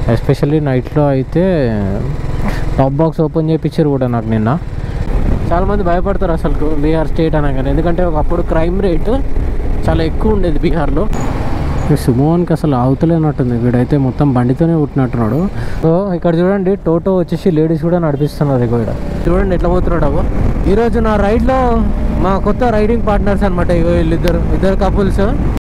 Especially నైట్లో అయితే top box open చేయించారు కూడా నాకు నిన్న చాలామంది భయపడతారు అసలు బీహార్ స్టేట్ అనగానే ఎందుకంటే ఒకప్పుడు క్రైమ్ రేట్ చాలా ఎక్కువ ఉండేది బీహార్లో ఈ సుమోన్కి అసలు ఆవుతలేనట్టుంది వీడైతే మొత్తం బండితోనే పుట్టినట్టున్నాడు సో ఇక్కడ చూడండి టోటో వచ్చేసి లేడీస్ కూడా నడిపిస్తున్నారు ఇగో ఇక్కడ చూడండి ఎట్లా పోతున్నాడు అగో ఈరోజు నా రైడ్లో మా కొత్త రైడింగ్ పార్ట్నర్స్ అనమాట ఇగో వీళ్ళిద్దరు ఇద్దరు కపుల్స్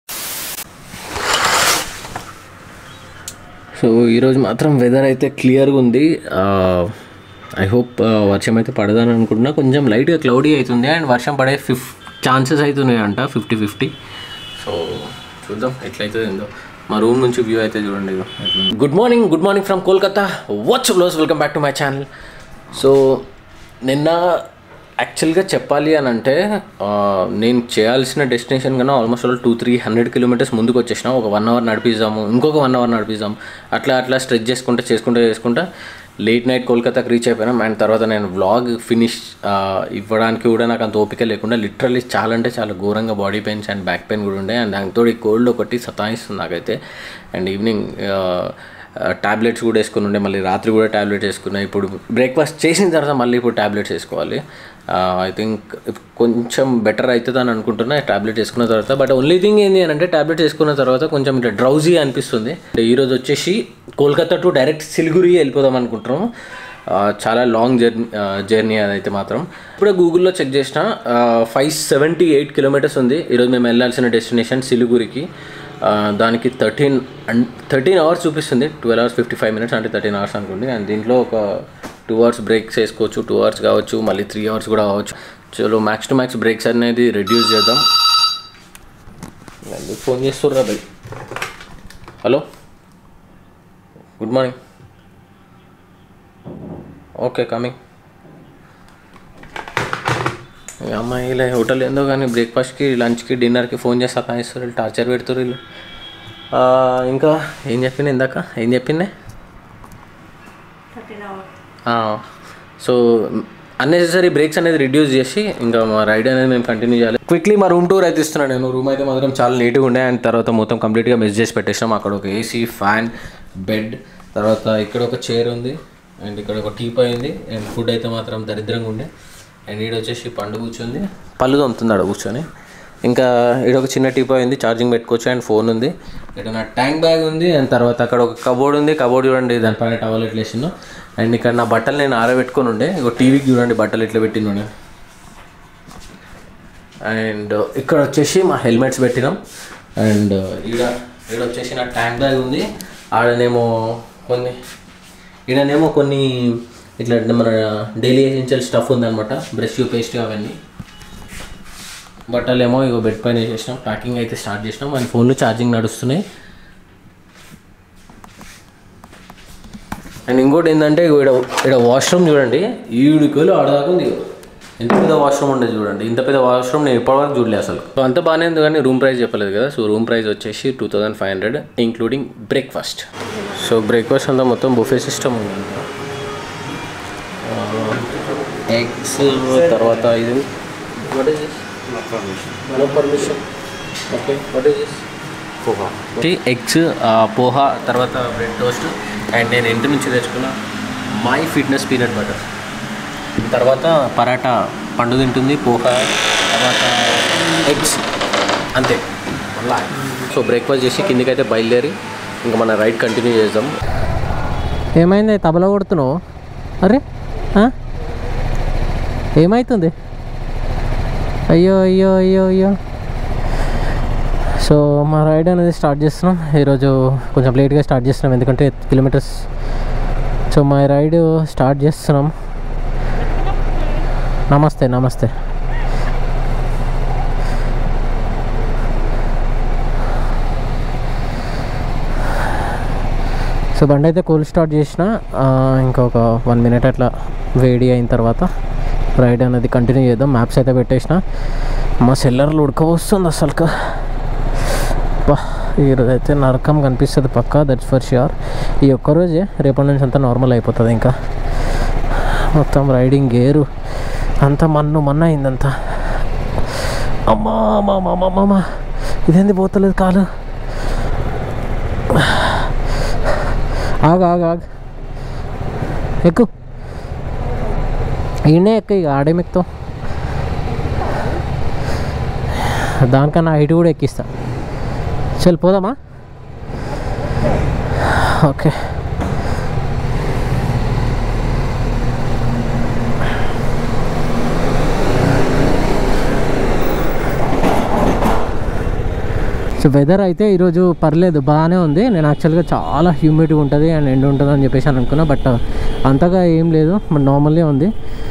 సో ఈరోజు మాత్రం వెదర్ అయితే క్లియర్గా ఉంది ఐ హోప్ వర్షం అయితే పడదని అనుకుంటున్నా కొంచెం లైట్గా క్లౌడీ అవుతుంది అండ్ వర్షం పడే ఫిఫ్ ఛాన్సెస్ అవుతున్నాయి అంట ఫిఫ్టీ ఫిఫ్టీ సో చూద్దాం ఎట్లయితే ఏందో మా రూమ్ నుంచి వ్యూ అయితే చూడండి good morning good morning from Kolkata వాట్స్ బ్లోస్ welcome back to my channel so నిన్న యాక్చువల్గా చెప్పాలి అని అంటే ఆ, నేను చేయాల్సిన డెస్టినేషన్ కన్నా almost all two three hundred kilometers ముందుకు వచ్చేసిన ఒక వన్ అవర్ నడిపిద్దాము ఇంకొక వన్ అవర్ నడిపిద్దాం అట్లా అట్లా స్ట్రెచ్ చేసుకుంటే చేసుకుంటే చేసుకుంటా లేట్ నైట్ కోల్కతాకి రీచ్ అయిపోయినాం అండ్ తర్వాత నేను వ్లాగ్ ఫినిష్ ఇవ్వడానికి కూడా నాకు అంత ఓపిక లేకుండా లిటరల్లీ చాలా అంటే చాలా ఘోరంగా body pains and back pain కూడా ఉండే అండ్ దాంతో ఈ కోల్డ్ ఒకటి సతాయిస్తుంది నాకైతే అండ్ ఈవినింగ్ టాబ్లెట్స్ కూడా వేసుకుని ఉండే మళ్ళీ రాత్రి కూడా టాబ్లెట్స్ వేసుకున్నా ఇప్పుడు బ్రేక్ఫాస్ట్ చేసిన తర్వాత మళ్ళీ ఇప్పుడు టాబ్లెట్స్ వేసుకోవాలి ఐ థింక్ కొంచెం బెటర్ అవుతుంది అని అనుకుంటున్నా టాబ్లెట్ వేసుకున్న తర్వాత బట్ ఓన్లీ థింగ్ ఏంటి అని అంటే టాబ్లెట్ వేసుకున్న తర్వాత కొంచెం ఇట్లా డ్రౌజీ అనిపిస్తుంది ఈరోజు వచ్చేసి కోల్కతా టు డైరెక్ట్ సిలిగురి వెళ్ళిపోదాం అనుకుంటున్నాము ఆ, చాలా లాంగ్ జర్నీ జర్నీ అదైతే మాత్రం ఇప్పుడే గూగుల్లో చెక్ చేసిన ఫైవ్ సెవెంటీ ఎయిట్ కిలోమీటర్స్ ఉంది ఈరోజు మేము వెళ్ళాల్సిన డెస్టినేషన్ సిలిగురికి ఆ, దానికి థర్టీన్ థర్టీన్ అవర్స్ చూపిస్తుంది twelve hours fifty five minutes అంటే థర్టీన్ అవర్స్ అనుకోండి అండ్ దీంట్లో ఒక టూ అవర్స్ బ్రేక్స్ వేసుకోవచ్చు టూ అవర్స్ కావచ్చు మళ్ళీ త్రీ అవర్స్ కూడా కావచ్చు చలో మ్యాక్స్ టు మ్యాక్స్ బ్రేక్స్ అనేది రెడ్యూస్ చేద్దాం ఎందుకు ఫోన్ చేస్తుర్రా bye hello good morning okay coming ఈ అమ్మాయి ఇలా హోటల్ ఏందో కానీ బ్రేక్ఫాస్ట్కి లంచ్కి డిన్నర్కి ఫోన్ చేసి సతాయిస్తారు వీళ్ళు టార్చర్ పెడుతున్నారు వీళ్ళు ఆ, ఇంకా ఏం చెప్పింది ఇందాక ఏం చెప్పింది సో అన్నెసెసరీ బ్రేక్స్ అనేది రిడ్యూస్ చేసి ఇంకా మా రైడ్ అనేది మేము కంటిన్యూ చేయాలి క్విక్లీ మా రూమ్ టూర్ అయితే ఇస్తున్నాను నేను రూమ్ అయితే మాత్రం చాలా నీట్గా ఉండే అండ్ తర్వాత మొత్తం కంప్లీట్గా మెస్ చేసి పెట్టేసినాం అక్కడ ఒక ఏసీ ఫ్యాన్ బెడ్ తర్వాత ఇక్కడ ఒక చైర్ ఉంది అండ్ ఇక్కడ ఒక టీపై ఉంది అండ్ ఫుడ్ అయితే మాత్రం దరిద్రంగా ఉండే అండ్ ఈడ వచ్చేసి పండు కూర్చుంది పళ్ళు తొమ్ముతుంది ఆడ కూర్చొని ఇంకా ఇక్కడ ఒక చిన్న టీపా ఉంది ఛార్జింగ్ పెట్టుకోవచ్చు అండ్ ఫోన్ ఉంది ఇక్కడ నా ట్యాంక్ బ్యాగ్ ఉంది అండ్ తర్వాత అక్కడ ఒక కబోర్డ్ ఉంది కబోర్డ్ చూడండి దానిపైన టవల్ ఎట్లా వేసిందో అండ్ ఇక్కడ నా బట్టలు నేను ఆరబెట్టుకొని ఉండే ఇక టీవీకి చూడండి బట్టలు ఎట్లా పెట్టిండు నేను అండ్ ఇక్కడ వచ్చేసి మా హెల్మెట్స్ పెట్టినాం అండ్ ఈడ ఈడ వచ్చేసి నా ట్యాంక్ బ్యాగ్ ఉంది ఆడనేమో కొన్ని ఈడనేమో కొన్ని ఇట్లా మన డైలీ ఎసెన్షియల్ స్టఫ్ ఉందన్నమాట బ్రష్ పేస్ట్ అవన్నీ బట్టలు ఏమో ఇగో బెడ్ పైన వేసేసినాం ప్యాకింగ్ అయితే స్టార్ట్ చేసినాం అండ్ ఫోన్లో ఛార్జింగ్ నడుస్తున్నాయి అండ్ ఇంకోటి ఏంటంటే ఇక్కడ ఇక్కడ వాష్రూమ్ చూడండి ఈడుకోలు ఆడదాకా ఉంది ఇగో. ఎంత పెద్ద వాష్రూమ్ ఉండదు చూడండి ఇంత పెద్ద వాష్రూమ్ నేను ఇప్పటివరకు చూడలేదు అసలు సో అంత బాగానే ఉంది కానీ రూమ్ ప్రైస్ చెప్పలేదు కదా సో రూమ్ ప్రైస్ వచ్చేసి two thousand five hundred including breakfast so breakfast అంతా మొత్తం బుఫే సిస్టమ్ ఉంది ఎగ్స్ తర్వాత ఇది what is this no permission okay what is this poha eggs poha తర్వాత బ్రెడ్ టోస్ట్ అండ్ నేను ఇంటి నుంచి తెచ్చుకున్న మై ఫిట్నెస్ పీనట్ బటర్ తర్వాత పరాటా పండు తింటుంది పోహా తర్వాత ఎగ్స్ అంతే మళ్ళా సో బ్రేక్ఫాస్ట్ చేసి కిందికైతే బయలుదేరి ఇంకా మన రైడ్ కంటిన్యూ చేద్దాం ఏమైంది తబలా కొడుతున్నావు అరే ఏమవుతుంది అయ్యో అయ్యో అయ్యో అయ్యో సో మా రైడ్ అనేది స్టార్ట్ చేస్తున్నాం ఈరోజు కొంచెం లేట్గా స్టార్ట్ చేస్తున్నాం ఎందుకంటే కిలోమీటర్స్ సో మా రైడ్ స్టార్ట్ చేస్తున్నాం నమస్తే నమస్తే సో బండి అయితే కూల్ స్టార్ట్ చేసిన ఆ, ఇంకొక వన్ మినిట్ అట్లా వేడి అయిన తర్వాత రైడ్ అనేది కంటిన్యూ చేద్దాం మ్యాప్స్ అయితే పెట్టేసిన మా సెల్లర్లు ఉడకవస్తుంది అసలు బా ఈరోజు అయితే నరకం కనిపిస్తుంది పక్కా దట్స్ ఫర్ ష్యూర్ ఈ ఒక్కరోజే రేపటి నుంచి అంతా నార్మల్ అయిపోతుంది ఇంకా మొత్తం రైడింగ్ గేరు అంత మన్ను మన్న అయిందంతా అమ్మా అమ్మా అమ్మా అమ్మా అమ్మా ఇదేంది పోతలేదు కాలు ఆగు ఆగు ఆగు ఎక్కు ఈయనే ఎక్క ఇక ఆడేం ఎక్కుతావు దానికన్నా హైట్ కూడా ఎక్కిస్తా చల్ పోదామా ఓకే సో వెదర్ అయితే ఈరోజు పర్లేదు బాగానే ఉంది నేను యాక్చువల్గా చాలా హ్యూమిడ్గా ఉంటుంది అండ్ ఎండ్ ఉంటుంది అని చెప్పేసి అని అనుకున్నా బట్ అంతగా ఏం లేదు బట్ నార్మల్లే ఉంది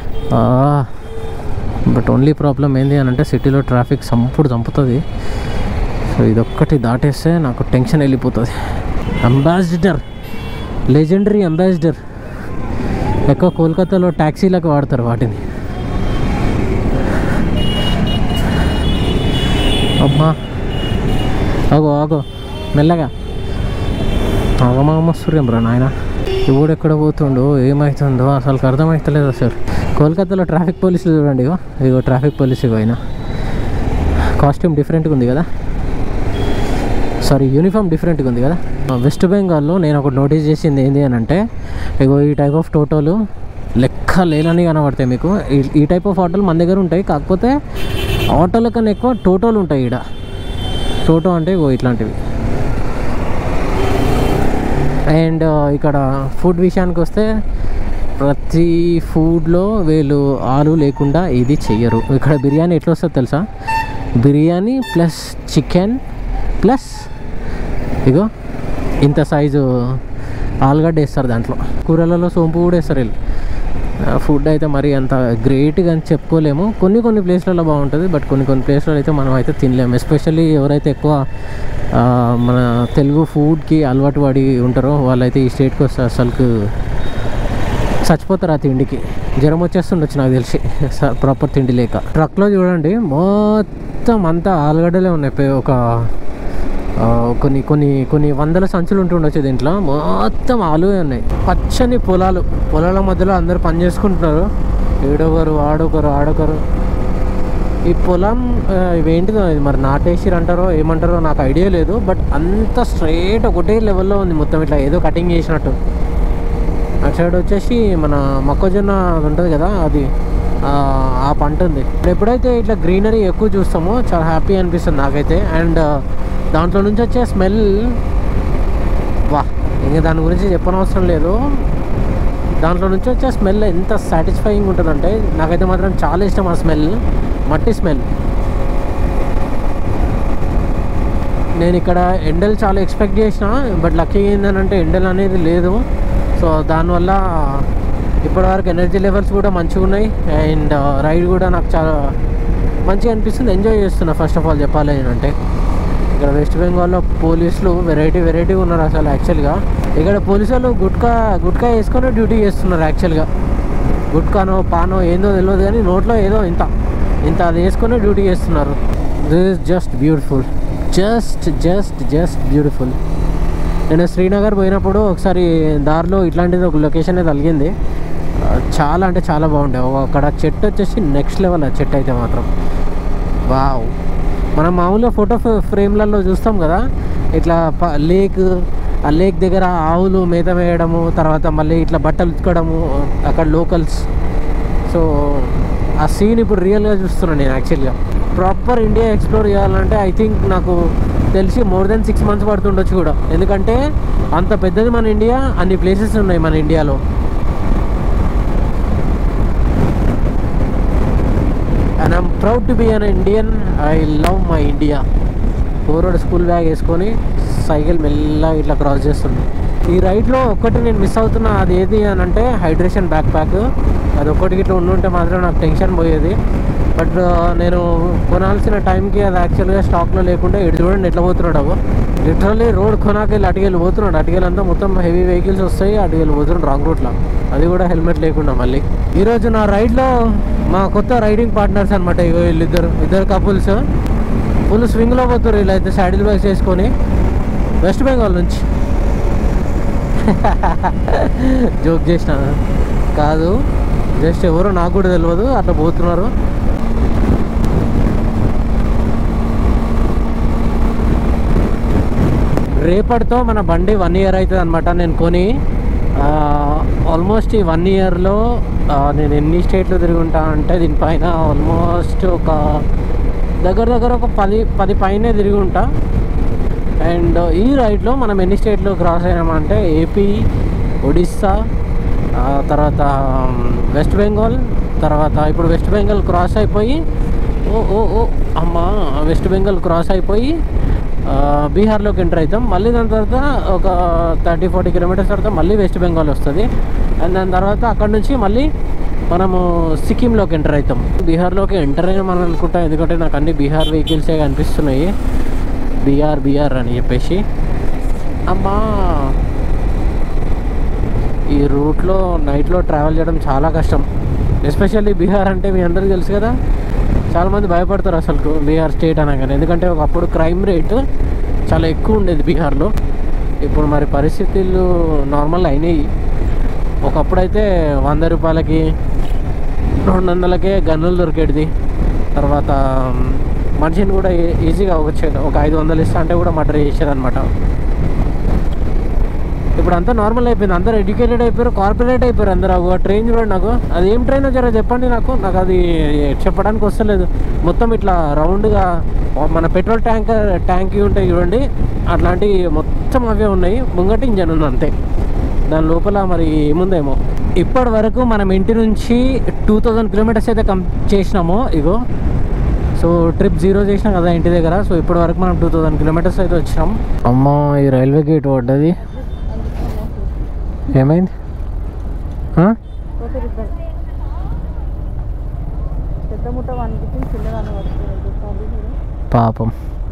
బట్ ఓన్లీ ప్రాబ్లం ఏంది అని అంటే సిటీలో ట్రాఫిక్ సంపుడు చంపుతుంది సో ఇదొక్కటి దాటేస్తే నాకు టెన్షన్ వెళ్ళిపోతుంది అంబాసిడర్ లెజెండరీ అంబాసిడర్ ఎక్కువ కోల్కతాలో ట్యాక్సీలకు వాడతారు వాటిని అమ్మా ఆగో ఆగో మెల్లగా ఆగమాగమ సూర్యం బ్రా నాయన ఇప్పుడు ఎక్కడ పోతుండో ఏమవుతుందో అసలు అర్థమవుతలేదు సార్ కోల్కతాలో ట్రాఫిక్ పోలీసులు చూడండి ఇగో ఇగో ట్రాఫిక్ పోలీసు ఇగో ఆయన కాస్ట్యూమ్ డిఫరెంట్గా ఉంది కదా సారీ యూనిఫామ్ డిఫరెంట్గా ఉంది కదా వెస్ట్ బెంగాల్లో నేను ఒకటి నోటీస్ చేసింది ఏంటి అని అంటే ఇగో ఈ టైప్ ఆఫ్ టోటోలు లెక్క లేనని కనబడతాయి మీకు ఈ- ఈ టైప్ ఆఫ్ ఆటోలు మన దగ్గర ఉంటాయి కాకపోతే ఆటోల కన్నా ఎక్కువ టోటోలు ఉంటాయి ఇక్కడ టోటో అంటే ఇగో ఇట్లాంటివి అండ్ ఇక్కడ ఫుడ్ విషయానికి వస్తే ప్రతి ఫుడ్లో వీళ్ళు ఆలు లేకుండా ఇది చెయ్యరు ఇక్కడ బిర్యానీ ఎట్లా వస్తుందో తెలుసా బిర్యానీ ప్లస్ చికెన్ ప్లస్ ఇగో ఇంత సైజు ఆలుగడ్డ వేస్తారు దాంట్లో కూరలలో సోంపు కూడా వేస్తారు వీళ్ళు ఫుడ్ అయితే మరి అంత గ్రేట్గా అని చెప్పుకోలేము కొన్ని కొన్ని ప్లేస్లలో బాగుంటుంది బట్ కొన్ని కొన్ని ప్లేస్లలో అయితే మనం అయితే తినలేము ఎస్పెషల్లీ ఎవరైతే ఎక్కువ ఆ, మన తెలుగు ఫుడ్కి అలవాటు పడి ఉంటారో వాళ్ళైతే ఈ స్టేట్కి వస్తే అసలుకు చచ్చిపోతారు ఆ తిండికి జ్వరం వచ్చేస్తుండొచ్చు నాకు తెలిసి ప్రాపర్ తిండి లేక ట్రక్లో చూడండి మొత్తం అంతా ఆలుగడ్డలే ఉన్నాయి పే- ఒక ఆ, కొన్ని కొన్ని కొన్ని వందల సంచులు ఉంటుండొచ్చు దీంట్లో మొత్తం ఆలువే ఉన్నాయి పచ్చని పొలాలు పొలాల మధ్యలో అందరూ పని చేసుకుంటున్నారు ఈడొకరు ఆడొకరు ఆడొకరు ఈ పొలం ఆ, ఇవేంటిదో ఇది మరి నాటేసిరు అంటారో ఏమంటారో నాకు ఐడియా లేదు బట్ అంత స్ట్రైట్ ఒకటే లెవెల్లో ఉంది మొత్తం ఇట్లా ఏదో కటింగ్ చేసినట్టు అటు సైడ్ వచ్చేసి మన మొక్కజొన్న అది ఉంటుంది కదా అది ఆ, ఆ పంట ఉంది ఇప్పుడు ఎప్పుడైతే ఇట్లా గ్రీనరీ ఎక్కువ చూస్తామో చాలా హ్యాపీ అనిపిస్తుంది నాకైతే అండ్ దాంట్లో నుంచి వచ్చే స్మెల్ వా ఇంకా దాని గురించి చెప్పనవసరం లేదు దాంట్లో నుంచి వచ్చే స్మెల్ ఎంత సాటిస్ఫైయింగ్ ఉంటుందంటే నాకైతే మాత్రం చాలా ఇష్టం ఆ స్మెల్ మట్టి స్మెల్ నేను ఇక్కడ ఎండలు చాలా ఎక్స్పెక్ట్ చేసిన బట్ లక్కీ ఏంటంటే ఎండలు అనేది లేదు సో దానివల్ల ఇప్పటివరకు ఎనర్జీ లెవెల్స్ కూడా మంచిగా ఉన్నాయి అండ్ రైడ్ కూడా నాకు చాలా మంచిగా అనిపిస్తుంది ఎంజాయ్ చేస్తున్నా ఫస్ట్ ఆఫ్ ఆల్ చెప్పాలి అంటే ఇక్కడ వెస్ట్ బెంగాల్లో పోలీసులు వెరైటీ వెరైటీ ఉన్నారు అసలు యాక్చువల్గా ఇక్కడ పోలీసు వాళ్ళు గుట్కా గుట్కా వేసుకొని డ్యూటీ చేస్తున్నారు యాక్చువల్గా గుట్కానో పానో ఏందో తెలియదు కానీ నోట్లో ఏదో ఇంత ఇంత అది వేసుకొని డ్యూటీ చేస్తున్నారు this is just beautiful just just just beautiful నేను శ్రీనగర్ పోయినప్పుడు ఒకసారి దారిలో ఇట్లాంటిది ఒక లొకేషన్ తగిలింది ఆ, చాలా అంటే చాలా బాగుండే ఓ అక్కడ చెట్టు వచ్చేసి నెక్స్ట్ లెవెల్ ఆ చెట్టు అయితే మాత్రం వావ్ మనం మామూలుగా ఫోటో ఫ్రేమ్లలో చూస్తాం కదా ఇట్లా ప- లేక్ ఆ లేక్ దగ్గర ఆవులు మేత వేయడము తర్వాత మళ్ళీ ఇట్లా బట్టలు ఉతకడము అక్కడ లోకల్స్ సో ఆ సీన్ ఇప్పుడు రియల్గా చూస్తున్నాను నేను యాక్చువల్గా ప్రాపర్ ఇండియా ఎక్స్ప్లోర్ చేయాలంటే ఐ థింక్ నాకు తెలిసి మోర్ దెన్ సిక్స్ మంత్స్ పడుతుండొచ్చు కూడా ఎందుకంటే అంత పెద్దది మన ఇండియా అన్ని ప్లేసెస్ ఉన్నాయి మన ఇండియాలో and I'm proud to be an Indian I love my India పోరోడు స్కూల్ బ్యాగ్ వేసుకొని సైకిల్ మెల్లగా ఇట్లా క్రాస్ చేస్తుంది ఈ రైడ్లో ఒక్కటి నేను మిస్ అవుతున్నా అది ఏది అని అంటే హైడ్రేషన్ బ్యాక్ ప్యాక్ అది ఒక్కటి ఇట్లా ఉండుంటే మాత్రం నాకు టెన్షన్ పోయేది బట్ నేను కొనాల్సిన టైంకి అది యాక్చువల్గా స్టాక్లో లేకుండా ఇటు చూడండి ఎట్లా పోతున్నాడు అవ్వ లిటరల్లీ రోడ్ కొనాకెళ్ళి అటుకెళ్ళి పోతున్నాడు అటుకెళ్ళంతా మొత్తం హెవీ వెహికల్స్ వస్తాయి అటుకెళ్ళి పోతున్నాడు రాంగ్ రూట్లో అది కూడా హెల్మెట్ లేకుండా మళ్ళీ ఈరోజు నా రైడ్లో మా కొత్త రైడింగ్ పార్ట్నర్స్ అనమాట ఇగో వీళ్ళిద్దరు ఇద్దరు కపుల్స్ ఫుల్ స్వింగ్లో పోతారు వీళ్ళైతే సాడిల్ బ్యాగ్స్ వేసుకొని వెస్ట్ బెంగాల్ నుంచి జోక్ చేసిన కాదు జస్ట్ ఎవరో నాకు కూడా తెలియదు అట్లా పోతున్నారు రేపటితో మన బండి వన్ ఇయర్ అవుతుంది అనమాట నేను కొని ఆల్మోస్ట్ ఈ వన్ ఇయర్లో నేను ఎన్ని స్టేట్లు తిరిగి ఉంటా అంటే దీనిపైన ఆల్మోస్ట్ ఒక దగ్గర దగ్గర ఒక పది పది పైనే తిరిగి ఉంటా అండ్ ఈ రైడ్లో మనం ఎన్ని స్టేట్లు క్రాస్ అయినామంటే ఏపీ ఒడిస్సా ఆ తర్వాత వెస్ట్ బెంగాల్ తర్వాత ఇప్పుడు వెస్ట్ బెంగాల్ క్రాస్ అయిపోయి ఓ ఓ ఓ అమ్మ వెస్ట్ బెంగాల్ క్రాస్ అయిపోయి ఆ, బీహార్లోకి ఎంటర్ అవుతాం మళ్ళీ దాని తర్వాత ఒక థర్టీ ఫార్టీ కిలోమీటర్స్ తర్వాత మళ్ళీ వెస్ట్ బెంగాల్ వస్తుంది అండ్ దాని తర్వాత అక్కడ నుంచి మళ్ళీ మనము సిక్కింలోకి ఎంటర్ అవుతాం బీహార్లోకి ఎంటర్ అయినా మనం అనుకుంటాం ఎందుకంటే నాకు అన్ని బీహార్ వెహికల్సే కనిపిస్తున్నాయి బీఆర్ బీఆర్ అని చెప్పేసి అమ్మా ఈ రూట్లో నైట్లో ట్రావెల్ చేయడం చాలా కష్టం ఎస్పెషల్లీ బీహార్ అంటే మీ అందరికీ తెలుసు కదా చాలామంది భయపడతారు అసలు బీహార్ స్టేట్ అనగానే ఎందుకంటే ఒకప్పుడు క్రైమ్ రేట్ చాలా ఎక్కువ ఉండేది బీహార్లో ఇప్పుడు మరి పరిస్థితులు నార్మల్ అయినాయి ఒకప్పుడైతే వంద రూపాయలకి రెండు వందలకే గన్నులు దొరికేటిది తర్వాత మ్, మనిషిని కూడా ఈ- ఈజీగా వచ్చేది ఒక ఐదు వందలు ఇస్తా అంటే కూడా మర్డర్ చేసేది అనమాట ఇప్పుడు అంతా నార్మల్ అయిపోయింది అందరు ఎడ్యుకేటెడ్ అయిపోయారు కార్పొరేట్ అయిపోయారు అందరూ ఒక ట్రైన్ చూడండి నాకు అది ఏం ట్రైన్ జర చెప్పండి నాకు నాకు అది చెప్పడానికి వస్తలేదు మొత్తం ఇట్లా రౌండ్గా మన పెట్రోల్ ట్యాంక్ ట్యాంక్ ఉంటాయి చూడండి అట్లాంటివి మొత్తం అవే ఉన్నాయి ముంగటి ఇంజన్ ఉంది అంతే దాని లోపల మరి ఏముందేమో ఇప్పటి వరకు మనం ఇంటి నుంచి టూ థౌజండ్ కిలోమీటర్స్ అయితే కం చేసినాము ఇగో సో ట్రిప్ జీరో చేసినాం కదా ఇంటి దగ్గర సో ఇప్పటి వరకు మనం టూ థౌజండ్ కిలోమీటర్స్ అయితే వచ్చినాం అమ్మ ఈ రైల్వే గేట్ పడ్డది ఏమైంది ఆ? పెద్ద ముట్ట వానికి చిన్నదాన్ని పడుతుంది పాపం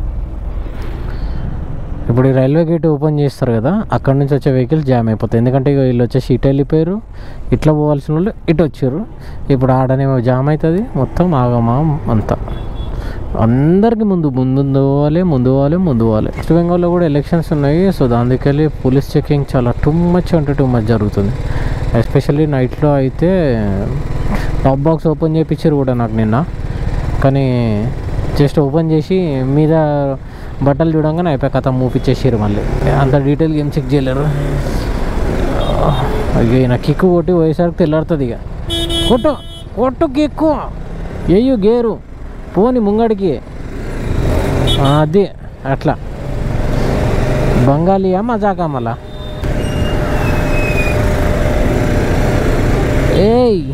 ఇప్పుడు ఈ రైల్వే గేట్ ఓపెన్ చేస్తారు కదా అక్కడ నుంచి వచ్చే వెహికల్స్ జామ్ అయిపోతాయి ఎందుకంటే ఇగో వీళ్ళు వచ్చేసి ఇటు వెళ్ళిపోయారు ఇట్లా పోవాల్సిన వాళ్ళు ఇటు వచ్చారు ఇప్పుడు ఆడనేమో జామ్ అవుతుంది మొత్తం ఆగమా అంతా అందరికి ముందు ముందు పోవాలి ముందు పోవాలి ముందు పోవాలి వెస్ట్ బెంగాల్లో కూడా ఎలక్షన్స్ ఉన్నాయి సో దానికెళ్ళి పోలీస్ చెకింగ్ చాలా టూ మచ్ అంటే టూ మచ్ జరుగుతుంది ఎస్పెషల్లీ నైట్లో అయితే టాప్ బాక్స్ ఓపెన్ చేయించారు కూడా నాకు నిన్న కానీ జస్ట్ ఓపెన్ చేసి మీద బట్టలు చూడంగానే అయిపోయి కథ మూపిచ్చేసారు మళ్ళీ అంత డీటెయిల్గా ఏం చెక్ చేయలేరు ఇక ఈయన కిక్కు కొట్టి పోయేసరికి తెల్లారుతుంది ఇక కొట్టు కొట్టు కిక్కు ఎయ్యు గేరు పోని ముంగడికి ఆ, అది అట్లా బంగాళీయా మజాకా మళ్ళా ఏయ్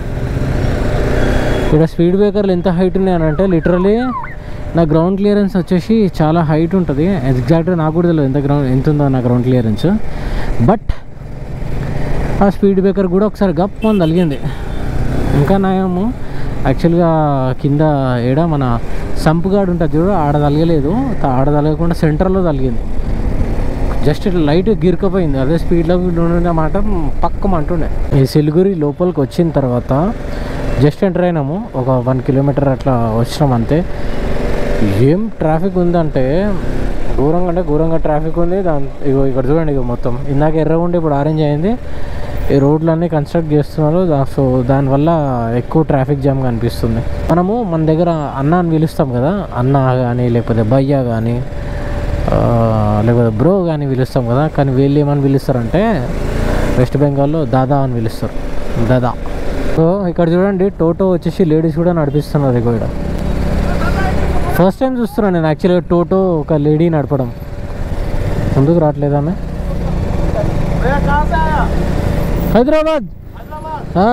ఇక్కడ స్పీడ్ బ్రేకర్లు ఎంత హైట్ ఉన్నాయనంటే లిటరలీ నా గ్రౌండ్ క్లియరెన్స్ వచ్చేసి చాలా హైట్ ఉంటుంది ఎగ్జాక్ట్గా నాకు కూడా తెలియదు ఎంత గ్రౌండ్ ఎంత ఉందో నా గ్రౌండ్ క్లియరెన్స్ బట్ ఆ స్పీడ్ బ్రేకర్ కూడా ఒకసారి గప్ అని తగిలింది ఇంకా నయము యాక్చువల్గా కింద ఏడ మన సంపు గాడు ఉంటుంది చూడు ఆడ తలగలేదు ఆడ తలగకుండా సెంటర్లో తలిగింది జస్ట్ ఇట్లా లైట్ గిరికపోయింది అదే స్పీడ్లో మాట పక్కం అంటుండే ఈ సిలిగురి లోపలికి వచ్చిన తర్వాత జస్ట్ ఎంటర్ అయినాము ఒక వన్ కిలోమీటర్ అట్లా వచ్చినాం అంతే ఏం ట్రాఫిక్ ఉందంటే ఘోరంగా అంటే ఘోరంగా ట్రాఫిక్ ఉంది దాని ఇగో ఇక్కడ చూడండి ఇగో మొత్తం ఇందాక ఎర్ర ఉండి ఇప్పుడు ఆరెంజ్ అయింది ఈ రోడ్లన్నీ కన్స్ట్రక్ట్ చేస్తున్నారు దా- సో దానివల్ల ఎక్కువ ట్రాఫిక్ జామ్ కనిపిస్తుంది మనము మన దగ్గర అన్న అని పిలుస్తాం కదా అన్న కానీ లేకపోతే భయ్య కానీ ఆ, లేకపోతే బ్రో కానీ పిలుస్తాం కదా కానీ వీళ్ళు ఏమని పిలుస్తారంటే వెస్ట్ బెంగాల్లో దాదా అని పిలుస్తారు దాదా సో ఇక్కడ చూడండి టోటో వచ్చేసి లేడీస్ కూడా నడిపిస్తున్నారు ఇగో ఇక్కడ ఫస్ట్ టైం చూస్తున్నాను నేను యాక్చువల్గా టోటో ఒక లేడీ నడపడం ముందుకు రావట్లేదు ఆమె హైదరాబాద్ ఆ,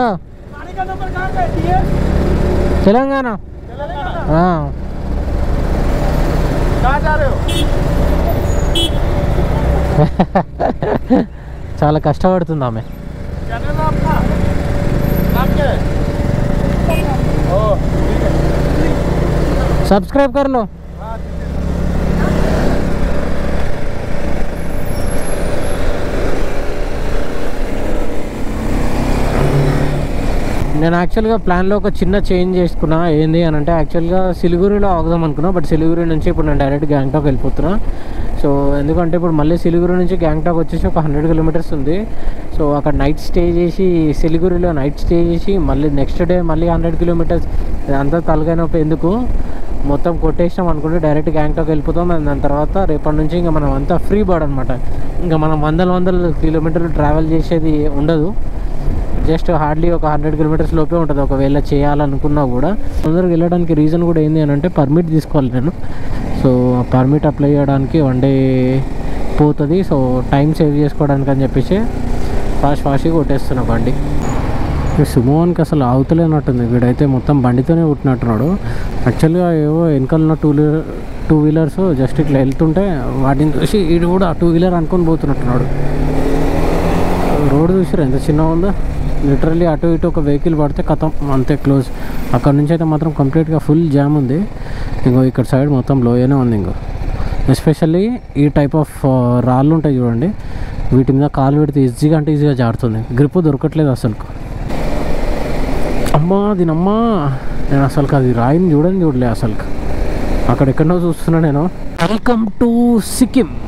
తెలంగాణ ఆ. చాలా కష్టపడుతుంది ఆమె सब्सक्राइब कर लो నేను యాక్చువల్గా ప్లాన్లో ఒక చిన్న చేంజ్ చేసుకున్నా ఏంది అని అంటే యాక్చువల్గా సిలిగురిలో ఆగుదాం అనుకున్నా బట్ సిలిగురి నుంచి ఇప్పుడు నేను డైరెక్ట్ గ్యాంగ్టాక్ వెళ్ళిపోతున్నా సో ఎందుకంటే ఇప్పుడు మళ్ళీ సిలిగురి నుంచి గ్యాంగ్టాక్ వచ్చేసి ఒక హండ్రెడ్ కిలోమీటర్స్ ఉంది సో అక్కడ నైట్ స్టే చేసి సిలిగురిలో నైట్ స్టే చేసి మళ్ళీ నెక్స్ట్ డే మళ్ళీ హండ్రెడ్ కిలోమీటర్స్ ఇదంతా తలగైనప్పుడు ఎందుకు మొత్తం కొట్టేసినాం అనుకుంటే డైరెక్ట్ గ్యాంగ్టాక్ వెళ్ళిపోతాం అండ్ దాని తర్వాత రేపటి నుంచి ఇంకా మనం అంతా ఫ్రీ బర్డ్ అనమాట ఇంకా మనం వందల వందల కిలోమీటర్లు ట్రావెల్ చేసేది ఉండదు జస్ట్ హార్డ్లీ ఒక హండ్రెడ్ కిలోమీటర్స్ లోపే ఉంటుంది ఒకవేళ చేయాలనుకున్నా కూడా తొందరగా వెళ్ళడానికి రీజన్ కూడా ఏంది అని అంటే పర్మిట్ తీసుకోవాలి నేను సో పర్మిట్ అప్లై చేయడానికి వన్ డే పోతుంది సో టైం సేవ్ చేసుకోవడానికి అని చెప్పేసి ఫాస్ట్ ఫాస్ట్గా కొట్టేస్తున్నా బండి ఈ సుమోన్కి అసలు ఆవుతలేనట్టుంది వీడైతే మొత్తం బండితోనే పుట్టినట్టున్నాడు యాక్చువల్గా ఏవో వెనకాల ఉన్న two wheeler two wheelers just ఇట్లా వెళ్తుంటే వాటిని చూసి వీడు కూడా టూ వీలర్ అనుకొని పోతున్నట్టున్నాడు రోడ్ చూసారు ఎంత చిన్నగా ఉందో లిటరల్లీ అటు ఇటు ఒక వెహికల్ పడితే కథం అంతే క్లోజ్ అక్కడ నుంచి అయితే మాత్రం కంప్లీట్గా ఫుల్ జామ్ ఉంది ఇంకో ఇక్కడ సైడ్ మొత్తం లోయనే ఉంది ఇంకో ఎస్పెషల్లీ ఈ టైప్ ఆఫ్ రాళ్ళు ఉంటాయి చూడండి వీటి మీద కాలు పెడితే ఈజీగా అంటే ఈజీగా జారుతుంది గ్రిప్ దొరకట్లేదు అసలు అమ్మా దీనమ్మా నేను అసలు అది రాయిని చూడని చూడలే అసలు అక్కడ ఎక్కడో చూస్తున్నా నేను వెల్కమ్ టు సిక్కిం